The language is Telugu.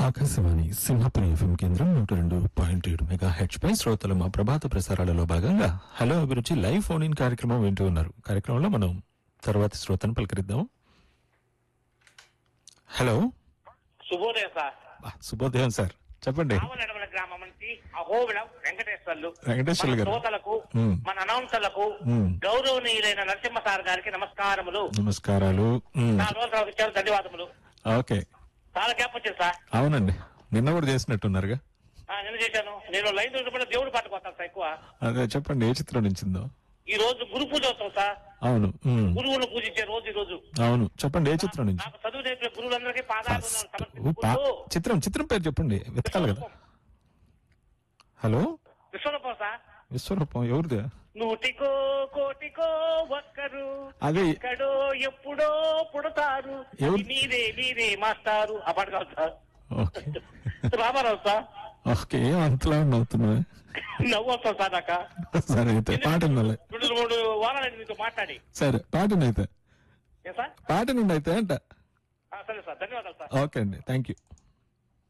ఆకాశవాణి సింహపురి ఎఫ్ఎం కేంద్రం నూట రెండు పాయింట్ ఏడు మెగా హెచ్ పై శ్రోతలు మా ప్రభాత ప్రసారాలలో భాగంగా హలో అభిరుచి లైవ్ ఫోన్ ఇన్ కార్యక్రమం వింటూ ఉన్నారు కార్యక్రమంలో మనం తర్వాతి శ్రోతను పలకరిద్దాం హలో శుభోదయం సార్ బా, శుభోదయం సార్ చెప్పండి ఆవలడమల గ్రామం నుంచి అహోబిళం వెంకటేశ్వర్లు వెంకటేశ్వర్లు మన గారు. శ్రోతలకు మ్మ్. మన అనౌన్సర్లకు మ్మ్. గౌరవనీయులైన నరసింహ సార్ గారికి నమస్కారములు నమస్కారాలు ఉమ్, నా రోజు తర్వాత ఇచ్చారు ధన్యవాదములు ఓకే చాలా గ్యాప్ వచ్చింది సార్ అవునండి నిన్న కూడా చేసినట్టున్నారుగా ఆ, నేను చేశాను నేను లైన్ దొరికినప్పుడు దేవుడు పాటకు వస్తాను సార్ ఎక్కువ అదే చెప్పండి ఏ చిత్రం నుంచిందో ఈ రోజు గురు పూజోత్సవం సార్ అవును ఉమ్, గురువును పూజించే రోజు ఈ రోజు అవును చెప్పండి ఏ చిత్రం నుంచి నాకు చదువు నేర్పిన గురువులందరికీ పాదాలు ఓ, పా- సమర్పించుకుంటూ చిత్రం చిత్రం పేరు చెప్పండి వెతకాలి కదా విశ్వరూపం హలో విశ్వరూపం సార్ విశ్వరూపం ఎవరిది నూటికో కోటికో ఒక్కరు అది ఎక్కడో ఎప్పుడో పుడతారు ఎవరు? అది మీరే మీరే మాస్టారు ఆ పాట కాదు sir okay Ramarao sir okay ఏం అంతలా నవ్వుతున్నా నవ్వు వస్తాం సార్ నాక సరే అయితే పాట వినాలి రెండు మూడు వారాలు మీతో మాట్లాడి సరే పాటను అయితే ఏ సార్ పాట నుండి అయితే అంట ఆ, సరే సార్ ధన్యవాదాలు సార్ ఓకే అండి థ్యాంక్ యూ